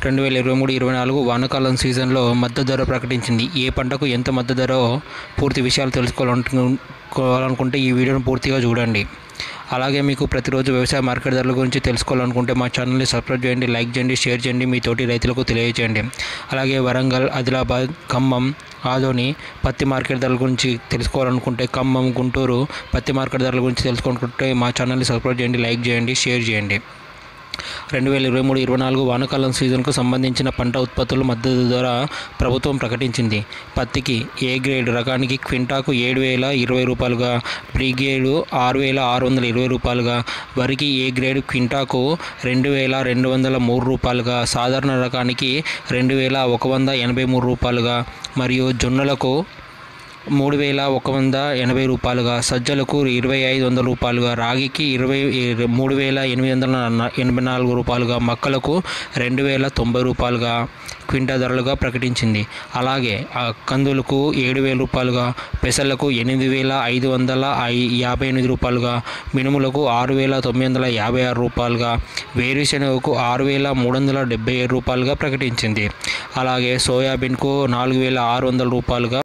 రెండు వేల ఇరవై మూడు ఇరవై నాలుగు వానాకాలం సీజన్లో మద్దతు ధర ప్రకటించింది ఏ పంటకు ఎంత మద్దతు ధర పూర్తి విషయాలు తెలుసుకోవాలనుకోవాలనుకుంటే ఈ వీడియోను పూర్తిగా చూడండి అలాగే మీకు ప్రతిరోజు వ్యవసాయ మార్కెట్ ధరల గురించి తెలుసుకోవాలనుకుంటే మా ఛానల్ని సబ్స్క్రైబ్ చేయండి లైక్ చేయండి షేర్ చేయండి మీ తోటి రైతులకు తెలియజేయండి అలాగే వరంగల్ ఆదిలాబాద్ ఖమ్మం ఆదోని పత్తి మార్కెట్ ధరల గురించి తెలుసుకోవాలనుకుంటే ఖమ్మం గుంటూరు పత్తి మార్కెట్ ధరల గురించి తెలుసుకోవాలనుకుంటే మా ఛానల్ని సబ్స్క్రైబ్ చేయండి లైక్ చేయండి షేర్ చేయండి రెండు వేల ఇరవై మూడు ఇరవై నాలుగు వానాకాలం సీజన్కు సంబంధించిన పంట ఉత్పత్తుల మద్దతు ధర ప్రభుత్వం ప్రకటించింది పత్తికి ఏ గ్రేడ్ రకానికి క్వింటాకు ఏడు వేల ఇరవై రూపాయలుగా ప్రీ గ్రేడ్ ఆరు వేల ఆరు వందల ఇరవై రూపాయలుగా వరికి ఏ గ్రేడ్ క్వింటాకు రెండు వేల రెండు వందల మూడు రూపాయలుగా సాధారణ రకానికి రెండు వేల ఒక వంద ఎనభై మూడు రూపాయలుగా మరియు జొన్నలకు మూడు వేల ఒక వంద ఎనభై రూపాయలుగా సజ్జలకు ఇరవై ఐదు వందల రూపాయలుగా రాగికి ఇరవై మూడు వేల ఎనిమిది వందల న- ఎనభై నాలుగు రూపాయలుగా మక్కలకు రెండు వేల తొంభై రూపాయలుగా క్వింటా ధరలుగా ప్రకటించింది అలాగే ఆ కందులకు ఏడు వేల రూపాయలుగా పెసలకు ఎనిమిది వేల ఐదు వందల ఐ- యాభై ఎనిమిది రూపాయలుగా మినుములకు ఆరు వేల తొమ్మిది వందల యాభై ఆరు రూపాయలుగా వేరుశెనగకు ఆరు వేల మూడు వందల డెబ్బై ఏడు రూపాయలుగా ప్రకటించింది అలాగే సోయాబీన్కు నాలుగు వేల ఆరు వందల రూపాయలుగా